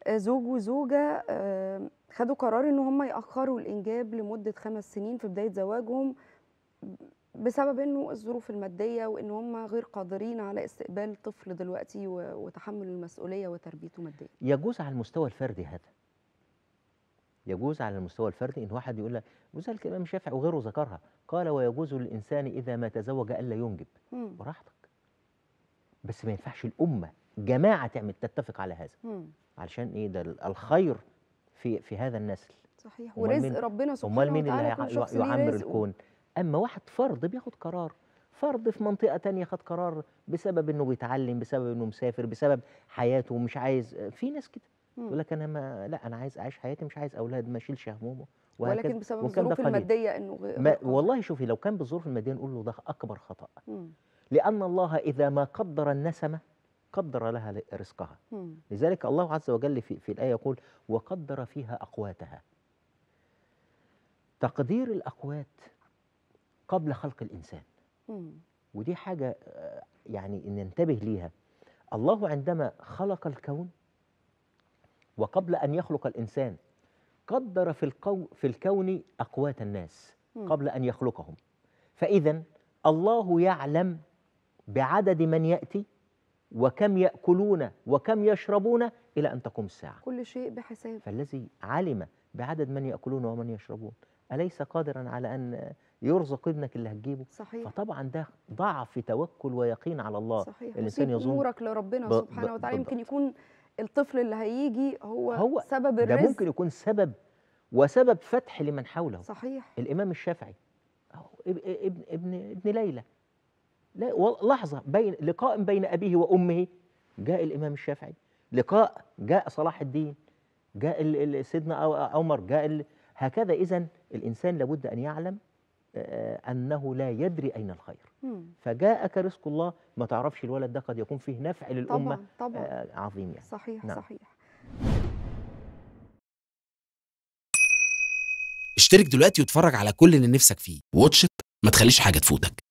آآ زوج وزوجة آآ خدوا قرار إن هم يأخّروا الإنجاب لمدة 5 سنين في بداية زواجهم ب بسبب إنه الظروف المادية وإن هم غير قادرين على استقبال طفل دلوقتي و وتحمُّل المسؤولية وتربيته ماديًا. يجوز على المستوى الفردي هذا. يجوز على المستوى الفردي إن واحد يقول لك وذلك الإمام الشافعي وغيره ذكرها، قال: "ويجوز للإنسان إذا ما تزوج ألا ينجب." إمم. براحتك. بس ما ينفعش الأمة جماعة تعمل تتفق على هذا. إمم. علشان إيه؟ ده ال الخير في في هذا النسل. صحيح، أُمّال ورزق مين ربنا أُمّال سبحانه مين اللي وتعالى هيع كل يع شخص ليه يعمّر رزقه. الكون؟ أمّا واحد فرد بياخد قرار، فرد في منطقة تانية خد قرار بسبب إنه بيتعلّم، بسبب إنه مسافر، بسبب حياته ومش عايز في ناس كده، يقول إمم. لك أنا ما لأ أنا عايز أعيش حياتي مش عايز أولاد ما اشيلش همومه ولكن وهكذا، بسبب وكان ده الظروف قليل. المادية إنه غ غير ما قادر. والله شوفي لو كان بالظروف المادية نقول له ده أكبر خطأ. إمم. لأن الله إذا ما قدّر النسمة قدّر لها ل رزقها. إمم. لذلك الله عز وجل في في الآية يقول: "وقدّر فيها أقواتها." تقدير الأقوات قبل خلق الإنسان. إمم. ودي حاجة آآ يعني ننتبه ليها. الله عندما خلق الكون وقبل أن يخلق الإنسان قدّر في القو في الكون أقوات الناس إمم. قبل أن يخلقهم. فإذًا الله يعلم بعدد من يأتي وكم يأكلون وكم يشربون إلى أن تقوم الساعة. كل شيء بحساب. فالذي علم بعدد من يأكلون ومن يشربون، أليس قادرًا على أن يرزق ابنك اللي هتجيبه؟ صحيح. فطبعًا ده ضعف توكل ويقين على الله. صحيح، الإنسان وسيب يظن أمورك لربنا ب ب سبحانه وتعالى، يمكن بالضبط. يكون الطفل اللي هييجي هو هو سبب ده الرزق. ممكن يكون سبب وسبب فتح لمن حوله. صحيح. الإمام الشافعي أهو اب ابن ابن ابن ليلى لا و لحظة بين لقاء بين أبيه وأمه جاء الإمام الشافعي، لقاء جاء صلاح الدين، جاء ال ال سيدنا أو عمر، جاء ال هكذا إذًا الإنسان لابد أن يعلم آآ أنه لا يدري أين الخير. إمم. فجاءك رزق الله ما تعرفش الولد ده قد يكون فيه نفع للأمة طبعًا، طبعًا. آآ عظيم يعني. صحيح، نعم. صحيح. اشترك دلوقتي واتفرج على كل اللي نفسك فيه، واتش إت ما تخليش حاجة تفوتك.